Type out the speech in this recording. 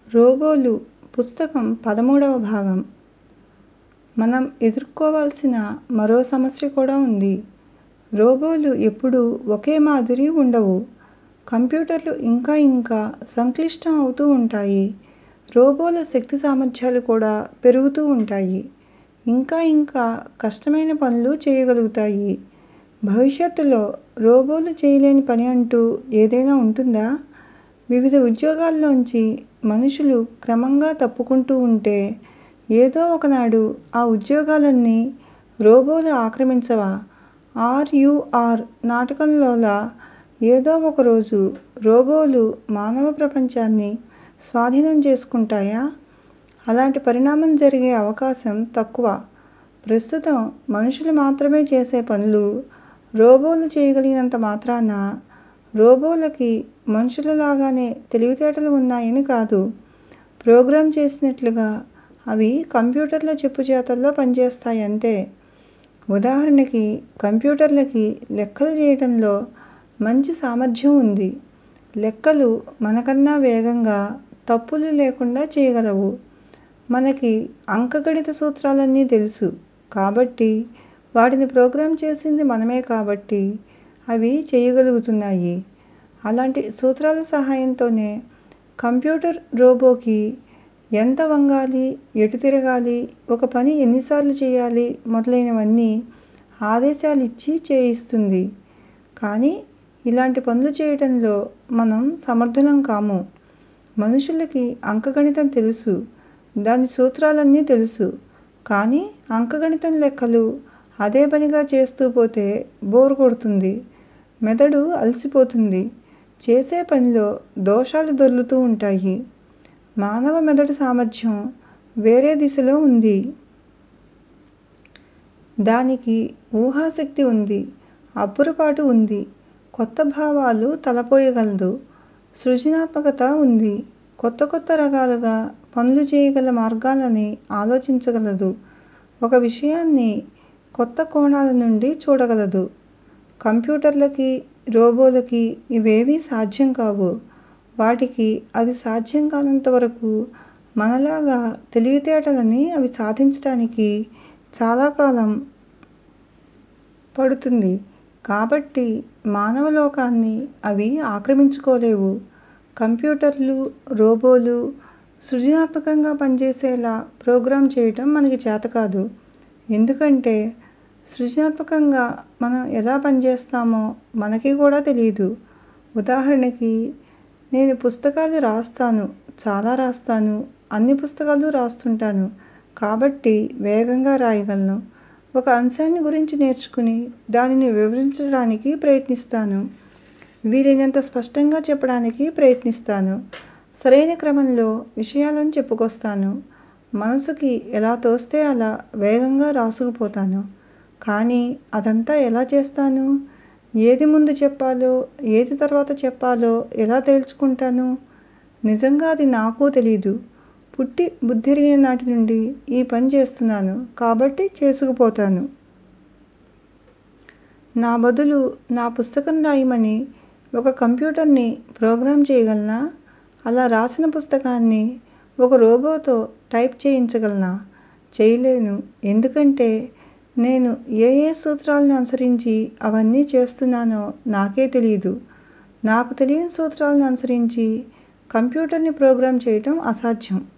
రోబోలు పుస్తకం పదమూడవ భాగం మనం ఎదుర్కోవాల్సిన మరో సమస్య కూడా ఉంది రోబోలు ఎప్పుడూ ఒకే మాదిరి ఉండవు కంప్యూటర్లు ఇంకా ఇంకా సంక్లిష్టం అవుతూ ఉంటాయి రోబోల శక్తి సామర్థ్యాలు కూడా పెరుగుతూ ఉంటాయి ఇంకా ఇంకా కష్టమైన పనులు చేయగలుగుతాయి భవిష్యత్తులో రోబోలు చేయలేని పని అంటూ ఏదైనా ఉంటుందా వివిధ ఉద్యోగాల్లోంచి మనుషులు క్రమంగా తప్పుకుంటూ ఉంటే ఏదో ఒకనాడు ఆ ఉద్యోగాలన్నీ రోబోలు ఆక్రమించవా ఆర్ యు ఆర్ నాటకంలోలా ఏదో ఒక రోజు రోబోలు మానవ ప్రపంచాన్ని స్వాధీనం చేసుకుంటాయా అలాంటి పరిణామం జరిగే అవకాశం తక్కువ ప్రస్తుతం మనుషులు మాత్రమే చేసే పనులు రోబోలు చేయగలిగినంత మాత్రాన రోబోలకి మనుషులలాగానే తెలివితేటలు ఉన్నాయని కాదు ప్రోగ్రామ్ చేసినట్లుగా అవి కంప్యూటర్ల చెప్పుచేతల్లో పనిచేస్తాయంతే ఉదాహరణకి కంప్యూటర్లకి లెక్కలు చేయటంలో మంచి సామర్థ్యం ఉంది లెక్కలు మనకన్నా వేగంగా తప్పులు లేకుండా చేయగలవు మనకి అంకగణిత సూత్రాలన్నీ తెలుసు కాబట్టి వాటిని ప్రోగ్రామ్ చేసింది మనమే కాబట్టి అవి చేయగలుగుతున్నాయి అలాంటి సూత్రాల సహాయంతోనే కంప్యూటర్ రోబోకి ఎంత వంగాలి ఎటు తిరగాలి ఒక పని ఎన్నిసార్లు చేయాలి మొదలైనవన్నీ ఆదేశాలిచ్చి చేయిస్తుంది కానీ ఇలాంటి పనులు చేయటంలో మనం సమర్థులం కాము మనుషులకి అంకగణితం తెలుసు దాని సూత్రాలన్నీ తెలుసు కానీ అంకగణితం లెక్కలు అదే పనిగా చేస్తూ పోతే బోర్ కొడుతుంది మెదడు అలసిపోతుంది చేసే పనిలో దోషాలు దొర్లుతూ ఉంటాయి మానవ మెదడు సామర్థ్యం వేరే దిశలో ఉంది దానికి ఊహాశక్తి ఉంది అబ్బురపాటు ఉంది కొత్త భావాలు తలపోయగలదు సృజనాత్మకత ఉంది కొత్త కొత్త రకాలుగా పనులు చేయగల మార్గాలని ఆలోచించగలదు ఒక విషయాన్ని కొత్త కోణాల నుండి చూడగలదు కంప్యూటర్లకి రోబోలకి ఇవేవీ సాధ్యం కావు వాటికి అది సాధ్యం కానంత వరకు మనలాగా తెలివితేటలని అవి సాధించటానికి చాలా కాలం పడుతుంది కాబట్టి మానవ లోకాన్ని అవి ఆక్రమించుకోలేవు కంప్యూటర్లు రోబోలు సృజనాత్మకంగా పనిచేసేలా ప్రోగ్రామ్ చేయటం మనకి చేతకాదు ఎందుకంటే సృజనాత్మకంగా మనం ఎలా పనిచేస్తామో మనకి కూడా తెలీదు ఉదాహరణకి నేను పుస్తకాలు రాస్తాను చాలా రాస్తాను అన్ని పుస్తకాలు రాస్తుంటాను కాబట్టి వేగంగా రాయగలను ఒక అంశాన్ని గురించి నేర్చుకుని దానిని వివరించడానికి ప్రయత్నిస్తాను వీలైనంత స్పష్టంగా చెప్పడానికి ప్రయత్నిస్తాను సరైన క్రమంలో విషయాలను చెప్పుకొస్తాను మనసుకి ఎలా తోస్తే అలా వేగంగా రాసుకుపోతాను కానీ అదంతా ఎలా చేస్తాను ఏది ముందు చెప్పాలో ఏది తర్వాత చెప్పాలో ఎలా తేల్చుకుంటాను నిజంగా అది నాకూ తెలీదు పుట్టి బుద్ధెరిగిన నాటి నుండి ఈ పని చేస్తున్నాను కాబట్టి చేసుకుపోతాను నా బదులు నా పుస్తకం రాయమని ఒక కంప్యూటర్ని ప్రోగ్రామ్ చేయగలనా అలా రాసిన పుస్తకాన్ని ఒక రోబోతో టైప్ చేయించగలనా చేయలేను ఎందుకంటే నేను ఏ ఏ సూత్రాలను అనుసరించి అవన్నీ చేస్తున్నానో నాకే తెలీదు నాకు తెలియని సూత్రాలను అనుసరించి కంప్యూటర్ని ప్రోగ్రామ్ చేయటం అసాధ్యం